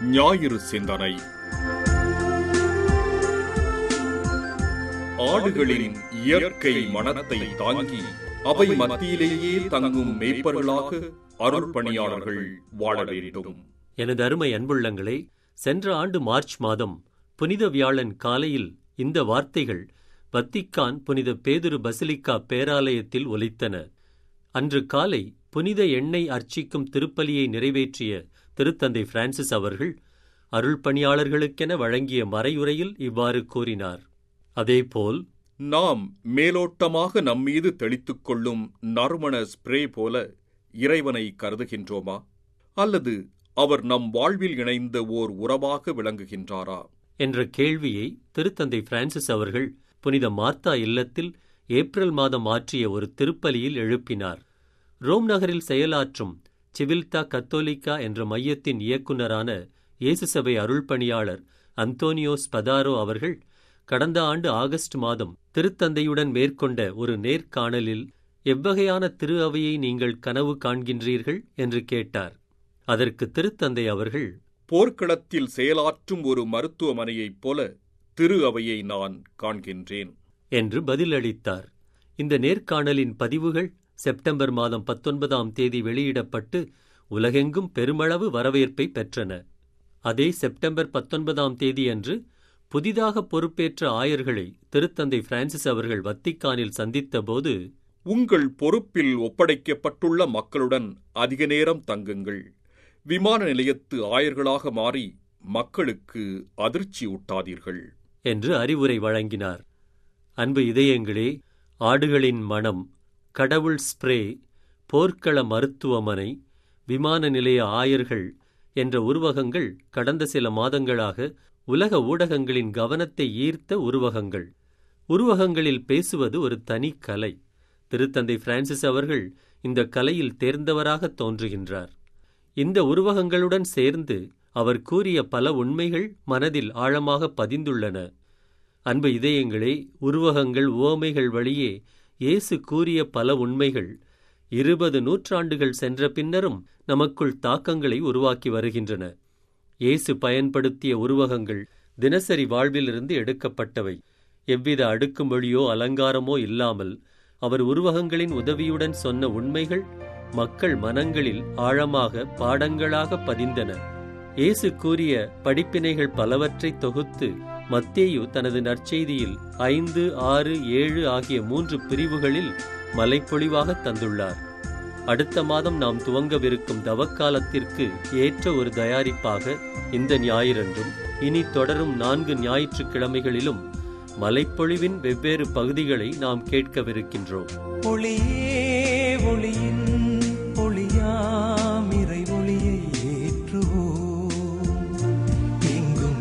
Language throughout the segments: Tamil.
ஞாயிறு சிந்தனை ஆடுகளின் இயற்கை மனத்தை தாங்கி அவை மத்தியிலேயே தங்கும் மேய்ப்பர்களாக அருள் பணியாளர்கள் வாழ வேண்டும் எனது அருமை அன்புள்ளங்களே சென்ற ஆண்டு மார்ச் மாதம் புனித வியாழன் காலையில் இந்த வார்த்தைகள் வத்திக்கான் புனித பேதுரு பசிலிக்கா பேராலயத்தில் ஒலித்தன அன்று காலை புனித எண்ணெய் அர்ச்சிக்கும் திருப்பலியை நிறைவேற்றிய திருத்தந்தை பிரான்சிஸ் அவர்கள் அருள் பணியாளர்களுக்கென வழங்கிய மறையுரையில் இவ்வாறு கூறினார் அதேபோல் நாம் மேலோட்டமாக நம்மீது தெளித்துக் கொள்ளும் நறுமண ஸ்ப்ரே போல இறைவனை கருதுகின்றோமா அல்லது அவர் நம் வாழ்வில் இணைந்த ஓர் உறவாக விளங்குகின்றாரா என்ற கேள்வியை திருத்தந்தை பிரான்சிஸ் அவர்கள் புனித மார்த்தா இல்லத்தில் ஏப்ரல் மாதம் ஆற்றிய ஒரு திருப்பலியில் எழுப்பினார் ரோம் நகரில் செயலாற்றும் சிவில்தா கத்தோலிக்கா என்ற மையத்தின் இயக்குநரான இயேசு சபை அருள் பணியாளர் அந்தோனியோ ஸ்பதாரோ அவர்கள் கடந்த ஆண்டு ஆகஸ்ட் மாதம் திருத்தந்தையுடன் மேற்கொண்ட ஒரு நேர்காணலில் எவ்வகையான திரு அவையை நீங்கள் கனவு காண்கின்றீர்கள் என்று கேட்டார் அதற்கு திருத்தந்தை அவர்கள் போர்க்களத்தில் செயலாற்றும் ஒரு மருத்துவமனையைப் போல திரு அவையை நான் காண்கின்றேன் என்று பதிலளித்தார் இந்த நேர்காணலின் பதிவுகள் செப்டம்பர் மாதம் பத்தொன்பதாம் தேதி வெளியிடப்பட்டு உலகெங்கும் பெருமளவு வரவேற்பை பெற்றன அதே செப்டம்பர் பத்தொன்பதாம் தேதியன்று புதிதாக பொறுப்பேற்ற ஆயர்களை திருத்தந்தை பிரான்சிஸ் அவர்கள் வத்திக்கானில் சந்தித்தபோது உங்கள் பொறுப்பில் ஒப்படைக்கப்பட்டுள்ள மக்களுடன் அதிக நேரம் தங்குங்கள் விமான நிலையத்து ஆயர்களாக மாறி மக்களுக்கு அதிர்ச்சி ஊட்டாதீர்கள் என்று அறிவுரை வழங்கினார் அன்பு இதயங்களே ஆடுகளின் மனம் கடவுள் ஸ்ப்ரே போர்க்கள மருத்துவமனை விமான நிலைய ஆயர்கள் என்ற உருவகங்கள் கடந்த சில மாதங்களாக உலக ஊடகங்களின் கவனத்தை ஈர்த்த உருவகங்கள் உருவகங்களில் பேசுவது ஒரு தனி கலை திருத்தந்தை பிரான்சிஸ் அவர்கள் இந்த கலையில் தேர்ந்தவராக தோன்றுகின்றார் இந்த உருவகங்களுடன் சேர்ந்து அவர் கூறிய பல உண்மைகள் மனதில் ஆழமாக பதிந்துள்ளன அன்பு இதயங்களே உருவகங்கள் உவமைகள் வழியே இயேசு கூறிய பல உண்மைகள் இருபது நூற்றாண்டுகள் சென்ற பின்னரும் நமக்குள் தாக்கங்களை உருவாக்கி வருகின்றன இயேசு பயன்படுத்திய உருவகங்கள் தினசரி வாழ்விலிருந்து எடுக்கப்பட்டவை எவ்வித அடுக்குமொழியோ அலங்காரமோ இல்லாமல் அவர் உருவகங்களின் உதவியுடன் சொன்ன உண்மைகள் மக்கள் மனங்களில் ஆழமாக பாடங்களாக பதிந்தன இயேசு கூறிய படிப்பினைகள் பலவற்றை தொகுத்து மத்தேயு தனது நற்செய்தியில் ஐந்து ஆறு ஏழு ஆகிய மூன்று பிரிவுகளில் மலைப்பொழிவாக தந்துள்ளார் அடுத்த மாதம் நாம் துவங்கவிருக்கும் தவக்காலத்திற்கு ஏற்ற ஒரு தயாரிப்பாக இந்த ஞாயிறன்றும் இனி தொடரும் நான்கு ஞாயிற்றுக்கிழமைகளிலும் மலைப்பொழிவின் வெவ்வேறு பகுதிகளை நாம் கேட்கவிருக்கின்றோம் ஒளியே ஒளியின் ஒளியாமிரை ஒளியை ஏற்றுவோம் எங்கும்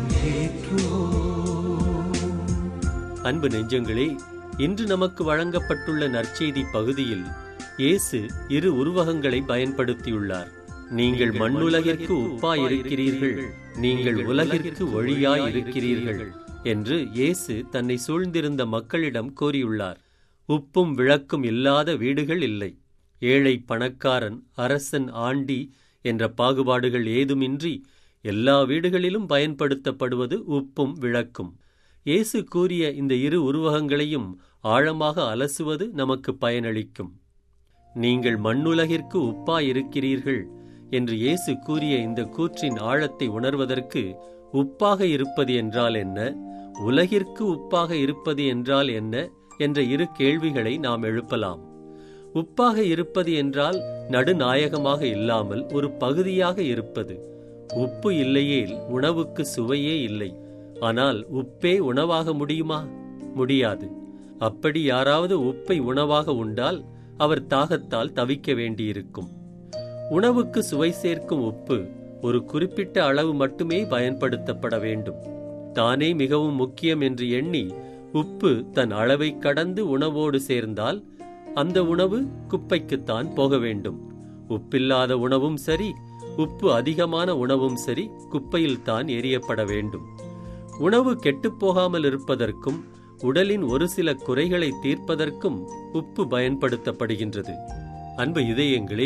ஏற்றுவோம் அன்பு நெஞ்சங்களே இன்று நமக்கு வழங்கப்பட்டுள்ள நற்செய்தி பகுதியில் இயேசு இரு உருவகங்களை பயன்படுத்தியுள்ளார் நீங்கள் மண்ணுலகிற்கு உப்பாய் இருக்கிறீர்கள் நீங்கள் உலகிற்கு ஒளியாய் இருக்கிறீர்கள் என்று இயேசு தன்னை சூழ்ந்திருந்த மக்களிடம் கூறியுள்ளார் உப்பும் விளக்கும் இல்லாத வீடுகள் இல்லை ஏழை பணக்காரன் அரசன் ஆண்டி என்ற பாகுபாடுகள் ஏதுமின்றி எல்லா வீடுகளிலும் பயன்படுத்தப்படுவது உப்பும் விளக்கும் இயேசு கூறிய இந்த இரு உருவகங்களையும் ஆழமாக அலசுவது நமக்கு பயனளிக்கும் நீங்கள் மண்ணுலகிற்கு உப்பாய் இருக்கிறீர்கள் என்று இயேசு கூறிய இந்த கூற்றின் ஆழத்தை உணர்வதற்கு உப்பாக இருப்பது என்றால் என்ன உலகிற்கு உப்பாக இருப்பது என்றால் என்ன என்ற இரு கேள்விகளை நாம் எழுப்பலாம் உப்பாக இருப்பது என்றால் நடுநாயகமாக இல்லாமல் ஒரு பகுதியாக இருப்பது உப்பு இல்லையேல் உணவுக்கு சுவையே இல்லை ஆனால் உப்பே உணவாக முடியுமா முடியாது அப்படி யாராவது உப்பை உணவாக உண்டால் அவர் தாகத்தால் தவிக்க வேண்டியிருக்கும் உணவுக்கு சுவை சேர்க்கும் உப்பு ஒரு குறிப்பிட்ட அளவு மட்டுமே பயன்படுத்தப்பட வேண்டும் தானே மிகவும் முக்கியம் என்று எண்ணி உப்பு தன் அளவை கடந்து உணவோடு சேர்ந்தால் அந்த உணவு குப்பைக்குத்தான் போக வேண்டும் உப்பில்லாத உணவும் சரி உப்பு அதிகமான உணவும் சரி குப்பையில் தான் எரியப்பட வேண்டும் உணவு கெட்டுப்போகாமல் இருப்பதற்கும் உடலின் ஒரு சில குறைகளை தீர்ப்பதற்கும் உப்பு பயன்படுத்தப்படுகின்றது அன்பு இதயங்களே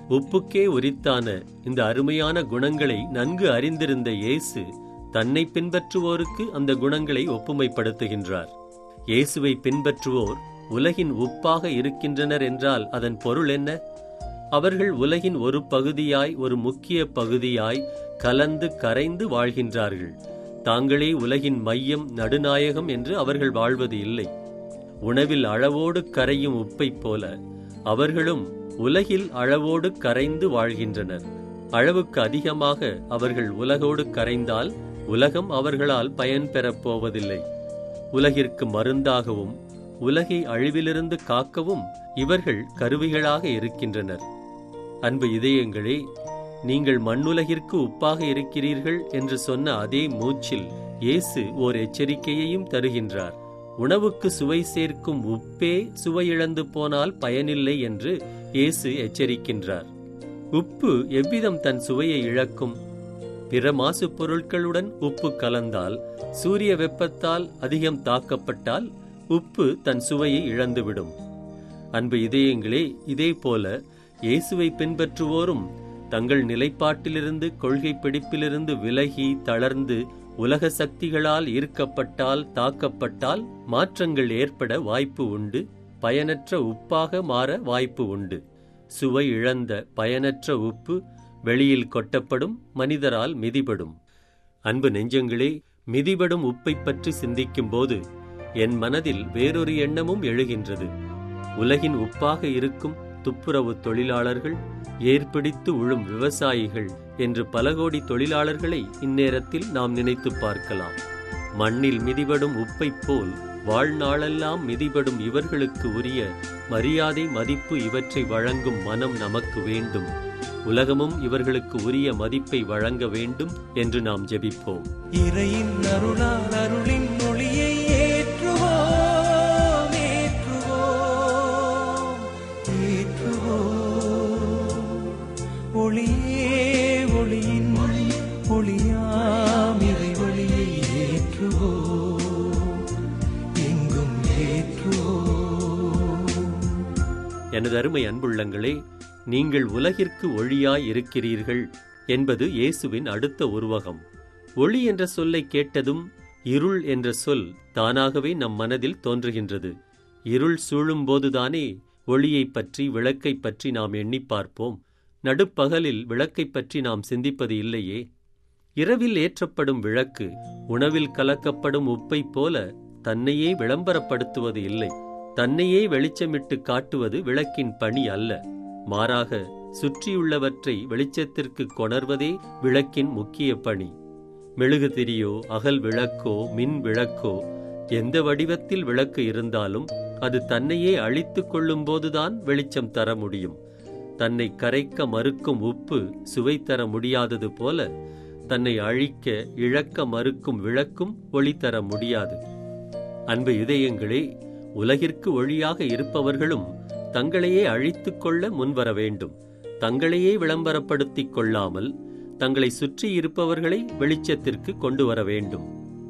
உப்புக்கே உரித்தான இந்த அருமையான குணங்களை நன்கு அறிந்திருந்த இயேசு தன்னை பின்பற்றுவோருக்கு அந்த குணங்களை ஒப்புமைப்படுத்துகின்றார் இயேசுவை பின்பற்றுவோர் உலகின் உப்பாக இருக்கின்றனர் என்றால் அதன் பொருள் என்ன அவர்கள் உலகின் ஒரு பகுதியாய் ஒரு முக்கிய பகுதியாய் கலந்து கரைந்து வாழ்கின்றார்கள் தாங்களே உலகின் மையம் நடுநாயகம் என்று அவர்கள் வாழ்வது இல்லை உணவில் அளவோடு கரையும் உப்பைப் போல அவர்களும் உலகில் அளவோடு கரைந்து வாழ்கின்றனர் அளவுக்கு அதிகமாக அவர்கள் உலகோடு கரைந்தால் உலகம் அவர்களால் பயன் பெறப் போவதில்லை உலகிற்கு மருந்தாகவும் உலகை அழிவிலிருந்து காக்கவும் இவர்கள் கருவிகளாக இருக்கின்றனர் அன்பு இதயங்களே நீங்கள் மண்ணுலகிற்கு உப்பாக இருக்கிறீர்கள் என்று சொன்ன அதே மூச்சில் இயேசு ஓர் எச்சரிக்கையையும் தருகின்றார் உணவுக்கு சுவை சேர்க்கும் உப்பே சுவையிழந்து போனால் பயனில்லை என்று இயேசு எச்சரிக்கின்றார் உப்பு எவ்விதம் தன் சுவையை இழக்கும் பிற மாசுப் பொருட்களுடன் உப்பு கலந்தால் சூரிய வெப்பத்தால் அதிகம் தாக்கப்பட்டால் உப்பு தன் சுவையை இழந்துவிடும் அன்பு இதயங்களே இதே போல இயேசுவை பின்பற்றுவோரும் தங்கள் நிலைப்பாட்டிலிருந்து கொள்கை பிடிப்பிலிருந்து விலகி தளர்ந்து உலக சக்திகளால் ஈர்க்கப்பட்டால் தாக்கப்பட்டால் மாற்றங்கள் ஏற்பட வாய்ப்பு உண்டு பயனற்ற உப்பாக மாற வாய்ப்பு உண்டு சுவை இழந்த பயனற்ற உப்பு வெளியில் கொட்டப்படும் மனிதரால் மிதிபடும் அன்பு நெஞ்சங்களே மிதிபடும் உப்பை பற்றி சிந்திக்கும்போது என் மனதில் வேறொரு எண்ணமும் எழுகின்றது உலகின் உப்பாக இருக்கும் துப்புரவு தொழிலாளர்கள் ஏற்பிடித்து உழும் விவசாயிகள் என்று பல கோடி தொழிலாளர்களை இந்நேரத்தில் நாம் நினைத்து பார்க்கலாம் மண்ணில் மிதிபடும் உப்பைப் போல் வாழ்நாளெல்லாம் மிதிபடும் இவர்களுக்கு உரிய மரியாதை மதிப்பு இவற்றை வழங்கும் மனம் நமக்கு வேண்டும் உலகமும் இவர்களுக்கு உரிய மதிப்பை வழங்க வேண்டும் என்று நாம் ஜெபிப்போம் இறையின் அருளால் அருளின் மொழியை ஏற்றுவோம் ஏற்றுவோம் ஏற்றுவோம் ஒளியே ஒளியின் ஒளியாம் இறை ஒளியை ஏற்றுவோம் எங்கும் ஏற்றுவோம் எனது அருமை அன்புள்ளங்களே நீங்கள் உலகிற்கு ஒளியாய் இருக்கிறீர்கள் என்பது இயேசுவின் அடுத்த உருவகம் ஒளி என்ற சொல்லை கேட்டதும் இருள் என்ற சொல் தானாகவே நம் மனதில் தோன்றுகின்றது இருள் சூழும்போதுதானே ஒளியைப் பற்றி விளக்கைப் பற்றி நாம் எண்ணிப் பார்ப்போம் நடுப்பகலில் விளக்கைப் பற்றி நாம் சிந்திப்பது இல்லையே இரவில் ஏற்றப்படும் விளக்கு உணவில் கலக்கப்படும் உப்பைப் போல தன்னையே விளம்பரப்படுத்துவது இல்லை தன்னையே வெளிச்சமிட்டு காட்டுவது விளக்கின் பணி அல்ல மாறாக சுற்றியுள்ளவற்றை வெளிச்சத்திற்கு கொணர்வதே விளக்கின் முக்கிய பணி மெழுகுதிரியோ அகல் விளக்கோ மின் விளக்கோ எந்த வடிவத்தில் விளக்கு இருந்தாலும் அது தன்னையே அழித்துக் கொள்ளும்போதுதான் வெளிச்சம் தர முடியும் தன்னை கரைக்க மறுக்கும் உப்பு சுவை தர முடியாதது போல தன்னை அழிக்க இழக்க மறுக்கும் விளக்கும் ஒளி தர முடியாது அன்பு இதயங்களே உலகிற்கு ஒளியாக இருப்பவர்களும் தங்களையே அழித்துக் கொள்ள முன்வர வேண்டும் தங்களையே விளம்பரப்படுத்திக் கொள்ளாமல் தங்களை சுற்றி இருப்பவர்களை வெளிச்சத்திற்கு கொண்டு வர வேண்டும்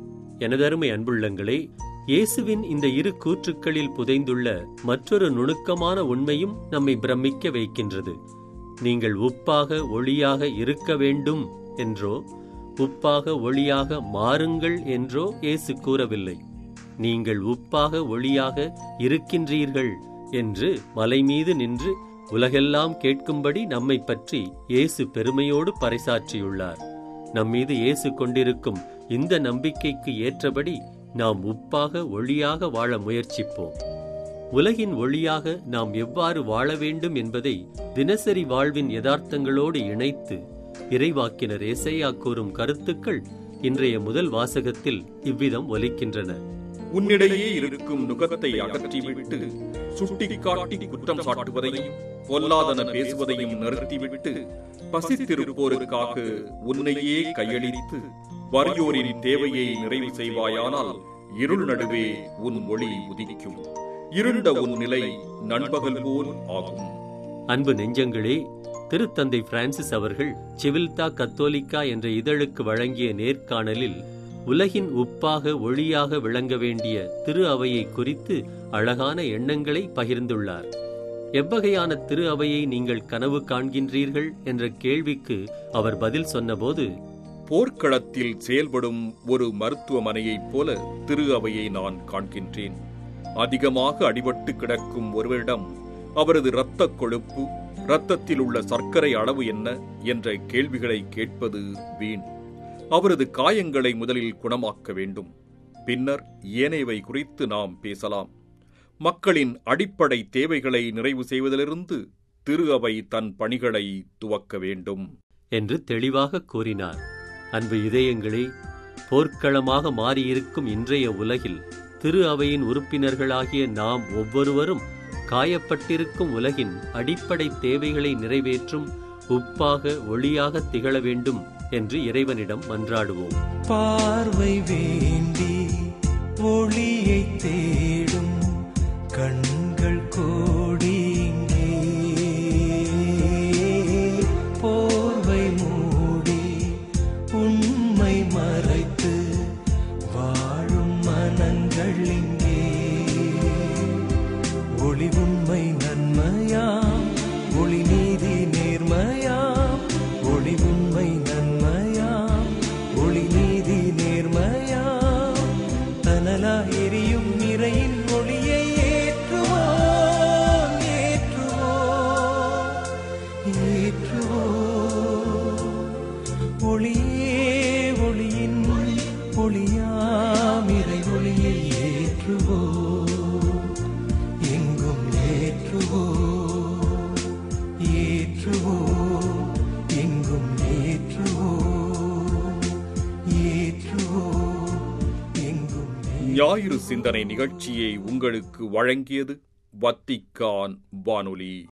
எனதருமை அன்புள்ளங்களே இயேசுவின் இந்த இரு கூற்றுக்களில் புதைந்துள்ள மற்றொரு நுணுக்கமான உண்மையும் நம்மை பிரமிக்க வைக்கின்றது நீங்கள் உப்பாக ஒளியாக இருக்க வேண்டும் என்றோ உப்பாக ஒளியாக மாறுங்கள் என்றோ இயேசு கூறவில்லை நீங்கள் உப்பாக ஒளியாக இருக்கின்றீர்கள் என்று மலை மீது நின்று உலகெல்லாம் கேட்கும்படி நம்மை பற்றி இயேசு பெருமையோடு பறைசாற்றியுள்ளார் நம்மீது இயேசு கொண்டிருக்கும் இந்த நம்பிக்கைக்கு ஏற்றபடி நாம் உப்பாக ஒளியாக வாழ முயற்சிப்போம் உலகின் ஒளியாக நாம் எவ்வாறு வாழ வேண்டும் என்பதை தினசரி வாழ்வின் யதார்த்தங்களோடு இணைத்து இறைவாக்கினர் ஏசையா கூறும் கருத்துக்கள் இன்றைய முதல் வாசகத்தில் இவ்விதம் ஒலிக்கின்றன உன்னிடையே இருக்கும் நுகத்தை அகற்றிவிட்டு சுட்டிக்காட்டி குற்றம் சாட்டுவதையும் பொல்லாதன பேசுவதையும் நிறுத்திவிட்டு பசித்திருப்போருக்காக உன்னையே கையளித்து வறியோரின் தேவையை நிறைவு செய்வாயானால் இருள் நடுவே உன் ஒளி உதிக்கும் இருண்ட உன் நிலை நண்பகல் போல் ஆகும் அன்பு நெஞ்சங்களே திருத்தந்தை பிரான்சிஸ் அவர்கள் சிவில்தா கத்தோலிக்கா என்ற இதழுக்கு வழங்கிய நேர்காணலில் உலகின் உப்பாக ஒளியாக விளங்க வேண்டிய திரு அவையை குறித்து அழகான எண்ணங்களை பகிர்ந்துள்ளார் எவ்வகையான திரு அவையை நீங்கள் கனவு காண்கின்றீர்கள் என்ற கேள்விக்கு அவர் பதில் சொன்னபோது போர்க்களத்தில் செயல்படும் ஒரு மருத்துவமனையைப் போல திரு அவையை நான் காண்கின்றேன் அதிகமாக அடிபட்டு கிடக்கும் ஒருவரிடம் அவரது இரத்தக் கொழுப்பு இரத்தத்தில் உள்ள சர்க்கரை அளவு என்ன என்ற கேள்விகளை கேட்பது வீண் அவரது காயங்களை முதலில் குணமாக்க வேண்டும் பின்னர் ஏனையவை குறித்து நாம் பேசலாம் மக்களின் அடிப்படை தேவைகளை நிறைவு செய்வதிலிருந்து திரு அவை தன் பணிகளை துவக்க வேண்டும் என்று தெளிவாக கூறினார் அன்பு இதயங்களே போர்க்களமாக மாறியிருக்கும் இன்றைய உலகில் திரு அவையின் உறுப்பினர்களாகிய நாம் ஒவ்வொருவரும் காயப்பட்டிருக்கும் உலகின் அடிப்படை தேவைகளை நிறைவேற்றும் உப்பாக ஒளியாக திகழ வேண்டும் என்று இறைவனிடம் மன்றாடுவோம் பார்வை வேண்டி ஒளியை தேடும் கண்கள் கோடி இங்கே. போர்வை மூடி உண்மை மறைத்து வாழும் மனங்கள் இங்கே ஒளி உண்மை நன்மையாம் ஒளி நீதி நேர்மையாம் ஒளி உண்மை நன்மையாம் ஒளி நீதி நேர்மையாம் தனலா எரியும் நிறையின் ஒளியை ஏற்றுவோம் ஏற்றுவோம் ஏற்றுவோம் ஒளியே ஒளியின் ஒளியாம் இறை ஒளியை ஏற்றுவோம் எங்கும் ஏற்றுவோம் ஏற்றுவோம் எங்கும் ஏற்றுவோம் ஏற்றுவோம் எங்கும் ஞாயிறு சிந்தனை நிகழ்ச்சியை உங்களுக்கு வழங்கியது வத்திக்கான் வானொலி